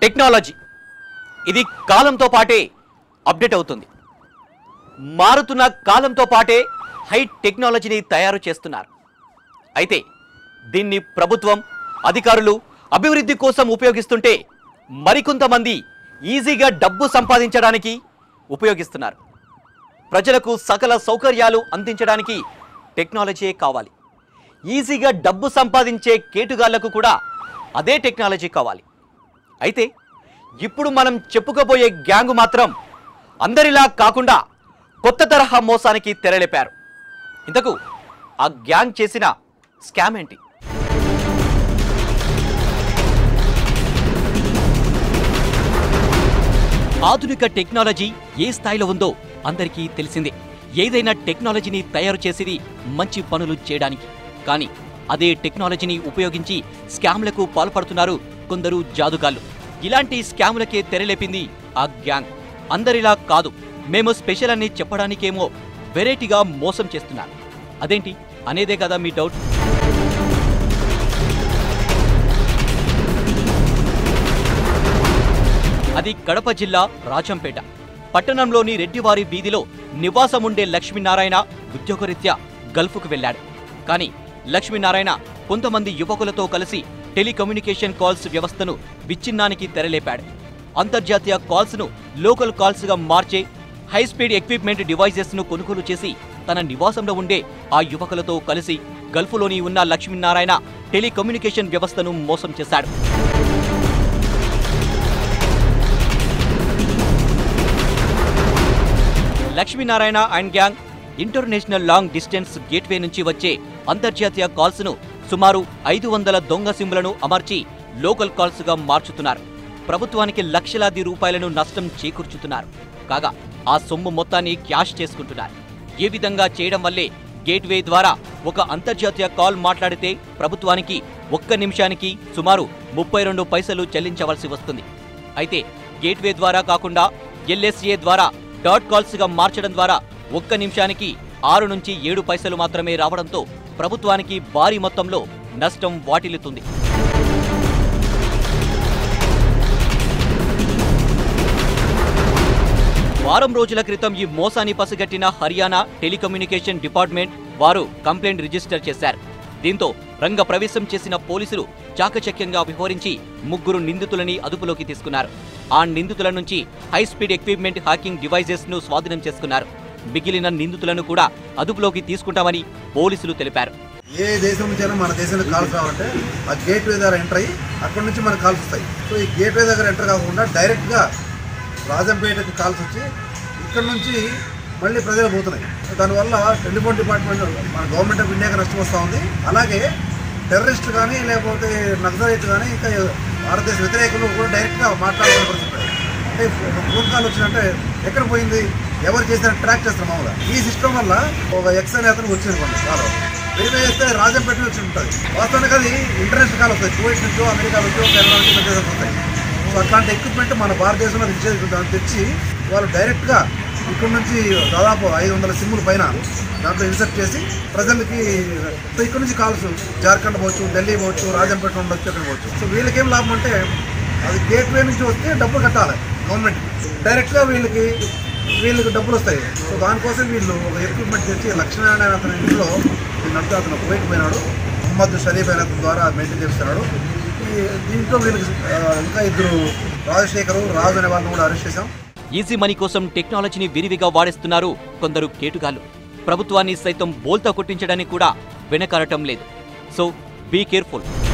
technology ఇది కాలంతో పాటే అప్డేట్ అవుతుంది మారుతున్న కాలంతో పాటే హై టెక్నాలజీని తయారు చేస్తున్నారు అయితే దీన్ని ప్రభుత్వం అధికారులు అభివృద్ధి కోసం ఉపయోగిస్తుంటే మరికొంతమంది ఈజీగా డబ్బు సంపాదించడానికి ఉపయోగిస్తున్నారు ప్రజలకు సకల సౌకర్యాలు అందించడానికి టెక్నాలజీయే కావాలి ఈజీగా డబ్బు సంపాదించే కేటుగాళ్లకు కూడా అదే టెక్నాలజీ కావాలి అయితే ఇప్పుడు మనం చెప్పుకోబోయే గ్యాంగ్ మాత్రం అందరిలా కాకుండా కొత్త తరహా మోసానికి తెరలేపారు ఇంతకు ఆ గ్యాంగ్ చేసిన స్కామ్ ఏంటి ఆధునిక టెక్నాలజీ ఏ స్థాయిలో ఉందో అందరికీ తెలిసిందే ఏదైనా టెక్నాలజీని తయారు చేసేది మంచి పనులు చేయడానికి కానీ అదే టెక్నాలజీని ఉపయోగించి స్కామ్లకు పాల్పడుతున్నారు కొందరు జాదుగాళ్ళు ఇలాంటి స్కాములకే తెరలేపింది ఆ గ్యాంగ్ అందరిలా కాదు మేము స్పెషల్ అని చెప్పడానికేమో వెరైటీగా మోసం చేస్తున్నారు అదేంటి అనేదే కదా మీ డౌట్ అది కడప జిల్లా రాజంపేట పట్టణంలోని రెడ్డివారి వీధిలో నివాసముండే లక్ష్మీనారాయణ ఉద్యోగరీత్యా గల్ఫ్కు వెళ్ళాడు కానీ లక్ష్మీనారాయణ కొంతమంది యువకులతో కలిసి టెలికమ్యూనికేషన్ కాల్స్ వ్యవస్థను విచ్ఛిన్నానికి తెరలేపాడు అంతర్జాతీయ కాల్స్ను లోకల్ కాల్స్గా మార్చే హై స్పీడ్ ఎక్విప్మెంట్ డివైజెస్ను కొనుగోలు చేసి తన నివాసంలో ఉండే ఆ యువకులతో కలిసి గల్ఫ్లోని ఉన్న లక్ష్మీనారాయణ టెలికమ్యూనికేషన్ వ్యవస్థను మోసం చేశాడు Lakshminarayana and gang international long distance gateway నుంచి వచ్చే అంతర్జాతీయ కాల్స్ను సుమారు ఐదు వందల దొంగ సిమ్లను అమర్చి లోకల్ కాల్స్గా మార్చుతున్నారు ప్రభుత్వానికి లక్షలాది రూపాయలను నష్టం చేకూర్చుతున్నారు కాగా ఆ సొమ్ము మొత్తాన్ని క్యాష్ చేసుకుంటున్నారు ఈ విధంగా చేయడం వల్లే గేట్వే ద్వారా ఒక అంతర్జాతీయ కాల్ మాట్లాడితే ప్రభుత్వానికి ఒక్క నిమిషానికి సుమారు ముప్పై రెండు పైసలు చెల్లించవలసి వస్తుంది అయితే గేట్వే ద్వారా కాకుండా ఎల్ఎస్ఏ ద్వారా డాట్ కాల్స్గా మార్చడం ద్వారా ఒక్క నిమిషానికి ఆరు నుంచి ఏడు పైసలు మాత్రమే రావడంతో ప్రభుత్వానికి భారీ మొత్తంలో నష్టం వాటిల్లుతుంది వారం రోజుల క్రితం ఈ మోసాన్ని పసిగట్టిన హర్యానా టెలికమ్యూనికేషన్ డిపార్ట్మెంట్ వారు కంప్లైంట్ రిజిస్టర్ చేశారు దీంతో రంగ ప్రవేశం చేసిన పోలీసులు చాకచక్యంగా వ్యవహరించి ముగ్గురు నిందితులని అదుపులోకి తీసుకున్నారు ఆ నిందితుల నుంచి high speed equipment hacking devices ను స్వాధీనం చేసుకున్నారు మిగిలిన నిందితులను కూడా అదుపులోకి తీసుకుంటామని పోలీసులు తెలిపారు ఏ దేశం నుంచి అయినా మన దేశానికి కాల్స్ రావాలంటే ఆ గేట్ వే దగ్గర ఎంటర్ అయ్యి అక్కడ నుంచి మనకు కాల్స్ వస్తాయి సో ఈ గేట్ వే దగ్గర ఎంటర్ కాకుండా డైరెక్ట్గా రాజంపేటకి కాల్స్ వచ్చి ఇక్కడ నుంచి మళ్ళీ ప్రజలు పోతున్నాయి సో దానివల్ల టెలిఫోన్ డిపార్ట్మెంట్ మన గవర్నమెంట్ ఆఫ్ ఇండియాకి నష్టం వస్తూ ఉంది అలాగే టెర్రరిస్టులు కానీ లేకపోతే నక్సలైట్లు కానీ ఇంకా భారతదేశ వ్యతిరేకులు కూడా డైరెక్ట్గా మాట్లాడాలని పరిస్థితి అంటే ఫోన్ కాల్ వచ్చిందంటే ఎక్కడ పోయింది ఎవరు చేశారని ట్రాక్ చేస్తారు మామూలుగా ఈ సిస్టమ్ వల్ల ఒక ఎక్స్ అనే అతను వచ్చింది కొన్ని కాల్ వెరిఫై చేస్తే రాజంపేట నుంచి ఉంటుంది వాస్తవానికి అది ఇంటర్నేషనల్ కాల్ వస్తాయి కువైట్ నుంచో అమెరికా నుంచో కెనడా నుంచి పెద్ద దేశాలకు వస్తాయి సో అట్లాంటి ఎక్విప్మెంట్ మన భారతదేశంలో తెచ్చేది దాన్ని తెచ్చి వాళ్ళు డైరెక్ట్గా ఇక్కడ నుంచి దాదాపు ఐదు వందల సిమ్ముల పైన దాంట్లో ఇన్సర్ట్ చేసి ప్రజలకి సో ఇక్కడ నుంచి కాల్స్ జార్ఖండ్ పోవచ్చు ఢిల్లీ పోవచ్చు రాజంపేట ఉండొచ్చు అక్కడ పోవచ్చు సో వీళ్ళకేం లాభం అంటే అది గేట్ వే నుంచి వస్తే డబ్బులు కట్టాలి గవర్నమెంట్కి డైరెక్ట్గా వీళ్ళకి వీళ్ళకి డబ్బులు వస్తాయి సో దానికోసం వీళ్ళు ఒక ఎక్విప్మెంట్ తెచ్చి లక్ష్మీనారాయణ అతని ఇంట్లో దీన్నంతా అతను కువైట్ పోయినాడు మొహమ్మద్ షరీఫ్ అయిన అతని ద్వారా మెయింటైన్ చేస్తున్నాడు ఈ దీంట్లో వీళ్ళకి ఆ, ఇంకా ఇద్దరు రాజశేఖరు రాజు అనే వాళ్ళని కూడా అరెస్ట్ చేశాం ఈజీ మనీ కోసం టెక్నాలజీని విరివిగా వాడేస్తున్నారు కొందరు కేటుగాళ్ళు ప్రభుత్వాన్ని సైతం బోల్తా కొట్టించడానికి కూడా వెనకాడటం లేదు సో బీ కేర్ఫుల్